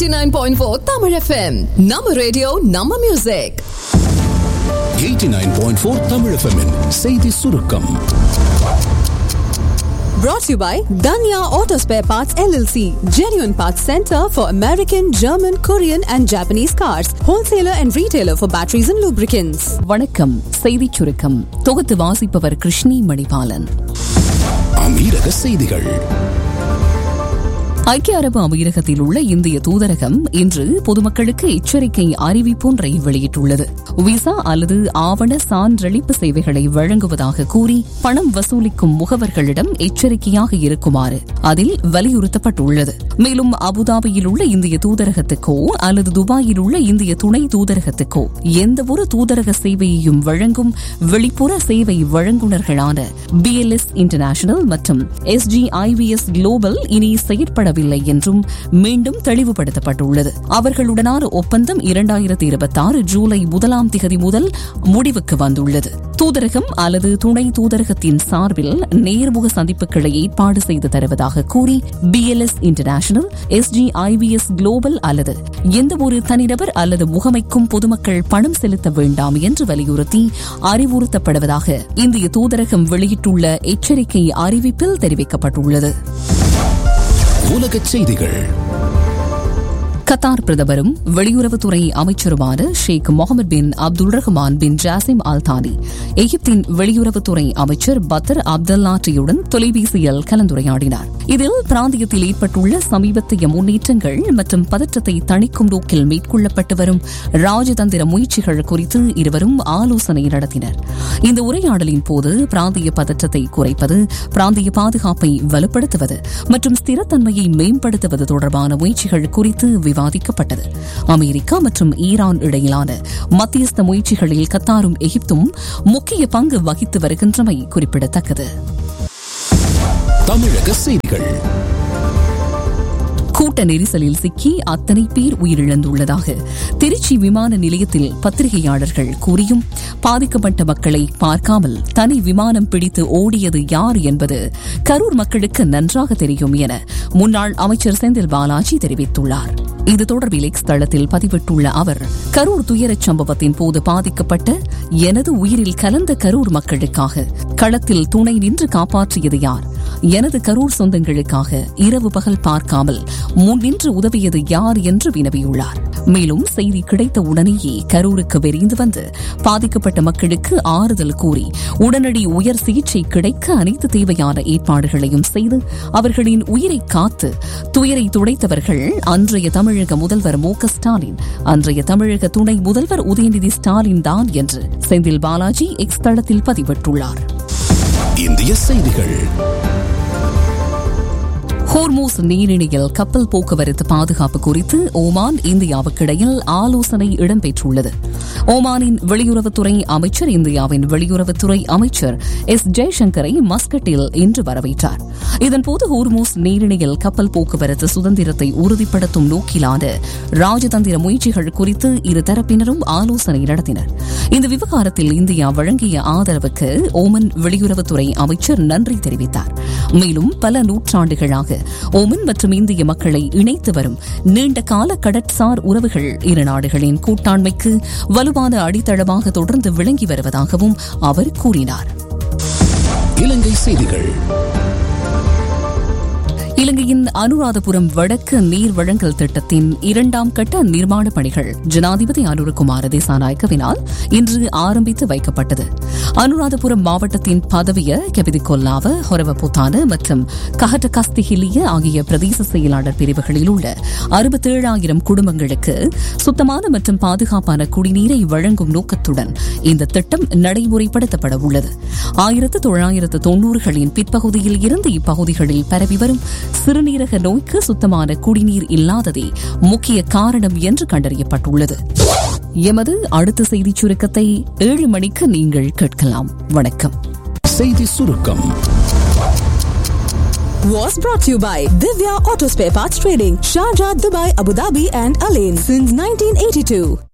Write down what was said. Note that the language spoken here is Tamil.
89.4 Tamil FM. நம்ம ரேடியோ நம்ம மியூசிக் 89.4 Tamil FM -இன் செய்தி சுருக்கம் brought to you by Danya Auto Spare Parts LLC, genuine parts center for American, German, Korean and Japanese cars, wholesaler and retailer for batteries and lubricants. வணக்கம் செய்திச் சுருக்கம் தொகுத்து வாசிப்பவர் கிருஷ்ணி மணிபாலன் அமீரக செய்திகள் ஐக்கிய அரபு அமீரகத்தில் உள்ள இந்திய தூதரகம் இன்று பொதுமக்களுக்கு எச்சரிக்கை அறிவிப்பொன்றை வெளியிட்டுள்ளது விசா அல்லது ஆவண சான்றளிப்பு சேவைகளை வழங்குவதாக கூறி பணம் வசூலிக்கும் முகவர்களிடம் எச்சரிக்கையாக இருக்குமாறு அதில் வலியுறுத்தப்பட்டுள்ளது மேலும் அபுதாபியில் உள்ள இந்திய தூதரகத்துக்கோ அல்லது துபாயில் உள்ள இந்திய துணை தூதரகத்துக்கோ எந்தவொரு தூதரக சேவையையும் வழங்கும் வெளிப்புற சேவை வழங்குநர்களான பிஎல்எஸ் இன்டர்நேஷனல் மற்றும் எஸ்ஜிஐவிஎஸ் குளோபல் இனி செயற்படவில்லை என்றும் மீண்டும் தெளிவுபடுத்தப்பட்டுள்ளது அவர்களுடனான ஒப்பந்தம் இரண்டாயிரத்தி இருபத்தி ஆறு ஜூலை முதலாம் திகதி முதல் முடிவுக்கு வந்துள்ளது தூதரகம் அல்லது துணை தூதரகத்தின் சார்பில் நேர்முக சந்திப்புகளை ஏற்பாடு செய்து தருவதாக கூறி பிஎல்எஸ் இன்டர்நேஷனல் எஸ்ஜிஐவிஎஸ் குளோபல் அல்லது எந்தவொரு தனிநபர் அல்லது முகமைக்கும் பொதுமக்கள் பணம் செலுத்த வேண்டாம் என்று வலியுறுத்தி அறிவுறுத்தப்படுவதாக இந்திய தூதரகம் வெளியிட்டுள்ள எச்சரிக்கை அறிவிப்பில் தெரிவிக்கப்பட்டுள்ளது உலகச் செய்திகள் கத்தார் பிரதமரும் வெளியுறவுத்துறை அமைச்சருமான Sheikh Mohammed bin Abdul Rahman bin Jassim Al Thani எகிப்தின் வெளியுறவுத்துறை அமைச்சர் பத்தர் அப்தல்லாட்டியுடன் தொலைபேசியில் கலந்துரையாடினார் இதில் பிராந்தியத்தில் ஏற்பட்டுள்ள சமீபத்திய முன்னேற்றங்கள் மற்றும் பதற்றத்தை தணிக்கும் நோக்கில் மேற்கொள்ளப்பட்டு வரும் ராஜதந்திர முயற்சிகள் குறித்து இருவரும் ஆலோசனை நடத்தினர் இந்த உரையாடலின் போது பிராந்திய பதற்றத்தை குறைப்பது பிராந்திய பாதுகாப்பை வலுப்படுத்துவது மற்றும் ஸ்திரத்தன்மையை மேம்படுத்துவது தொடர்பான முயற்சிகள் குறித்து விவாதிக்கப்பட்டது அமெரிக்கா மற்றும் ஈரான் இடையிலான மத்தியஸ்த முயற்சிகளில் கத்தாரும் எகிப்தும் முக்கிய பங்கு வகித்து வருகின்றமை குறிப்பிடத்தக்கது தமிழக செய்திகள் கூட்ட நெரிசலில் சிக்கி அத்தனை பேர் உயிரிழந்துள்ளதாக திருச்சி விமான நிலையத்தில் பத்திரிகையாளர்கள் கூறியும் பாதிக்கப்பட்ட மக்களை பார்க்காமல் தனி விமானம் பிடித்து ஓடியது யார் என்பது கரூர் மக்களுக்கு நன்றாக தெரியும் என முன்னாள் அமைச்சர் செந்தில் பாலாஜி தெரிவித்துள்ளார் இது தொடர்பில் எக்ஸ் தளத்தில் பதிவிட்டுள்ள அவர் கரூர் துயரச் சம்பவத்தின் போது பாதிக்கப்பட்ட எனது உயிரில் கலந்த கரூர் மக்களுக்காக களத்தில் துணை நின்று காப்பாற்றியது யார் எனது கரூர் சொந்தங்களுக்காக இரவு பகல் பார்க்காமல் முன்னின்று உதவியது யார் என்று வினவியுள்ளார் மேலும் செய்தி கிடைத்த உடனேயே கரூருக்கு விரைந்து வந்து பாதிக்கப்பட்ட மக்களுக்கு ஆறுதல் கூறி உடனடி உயர் சிகிச்சை கிடைக்க அனைத்து தேவையான ஏற்பாடுகளையும் செய்து அவர்களின் உயிரை காத்து துயரை துடைத்தவர்கள் அன்றைய தமிழக முதல்வர் மு க ஸ்டாலின் அன்றைய தமிழக துணை முதல்வர் உதயநிதி ஸ்டாலின் தான் என்று செந்தில் பாலாஜி எக்ஸ் தளத்தில் பதிவிட்டுள்ளார் இந்திய செய்திகள் ஹோர்மூஸ் நீரிணையில் கப்பல் போக்குவரத்து பாதுகாப்பு குறித்து ஓமான் இந்தியாவுக்கிடையில் ஆலோசனை இடம்பெற்றுள்ளது ஓமானின் வெளியுறவுத்துறை அமைச்சர் இந்தியாவின் வெளியுறவுத்துறை அமைச்சர் எஸ் ஜெய்சங்கரை மஸ்கட்டில் இன்று வரவேற்றார் இதன்போது ஹோர்மூஸ் நீரிணையில் கப்பல் போக்குவரத்து சுதந்திரத்தை உறுதிப்படுத்தும் நோக்கிலான ராஜதந்திர முயற்சிகள் குறித்து இருதரப்பினரும் ஆலோசனை நடத்தினர் இந்த விவகாரத்தில் இந்தியா வழங்கிய ஆதரவுக்கு ஓமன் வெளியுறவுத்துறை அமைச்சர் நன்றி தெரிவித்தார் மேலும் பல நூற்றாண்டுகளாக ஓமன் மற்றும் இந்திய மக்களை இணைத்து வரும் நீண்ட கால கடற்சார் உறவுகள் இரு நாடுகளின் கூட்டாண்மைக்கு வலுவான அடித்தளமாக தொடர்ந்து விளங்கி வருவதாகவும் அவர் கூறினார் இலங்கை செய்திகள் இலங்கையின் அனுராதபுரம் வடக்கு நீர் வழங்கல் திட்டத்தின் இரண்டாம் கட்ட நிர்மாண பணிகள் ஜனாதிபதி அனுரகுமார திசாநாயக்கவினால் இன்று ஆரம்பித்து வைக்கப்பட்டது அனுராதபுரம் மாவட்டத்தின் பதவிய கெபிதிகொல்லாவ ஹொரவபுத்தான மற்றும் கஹட்டகஸ்திஹிலிய ஆகிய பிரதேச செயலாளர் பிரிவுகளில் உள்ள அறுபத்தேழாயிரம் குடும்பங்களுக்கு சுத்தமான மற்றும் பாதுகாப்பான குடிநீரை வழங்கும் நோக்கத்துடன் இந்த திட்டம் நடைமுறைப்படுத்தப்பட உள்ளது ஆயிரத்து தொள்ளாயிரத்து தொன்னூறுகளின் பிற்பகுதியில் இருந்து இப்பகுதிகளில் பரவி வரும் சிறுநீரக நோய்க்கு சுத்தமான குடிநீர் இல்லாததே முக்கிய காரணம் என்று கண்டறியப்பட்டுள்ளது எமது அடுத்த செய்திச் சுருக்கத்தை ஏழு மணிக்கு நீங்கள் கேட்கலாம் வணக்கம் செய்தி சுருக்கம் Was brought to you by Divya Auto Spare Parts Trading, Sharjah, Dubai, Abu Dhabi and Alain since 1982.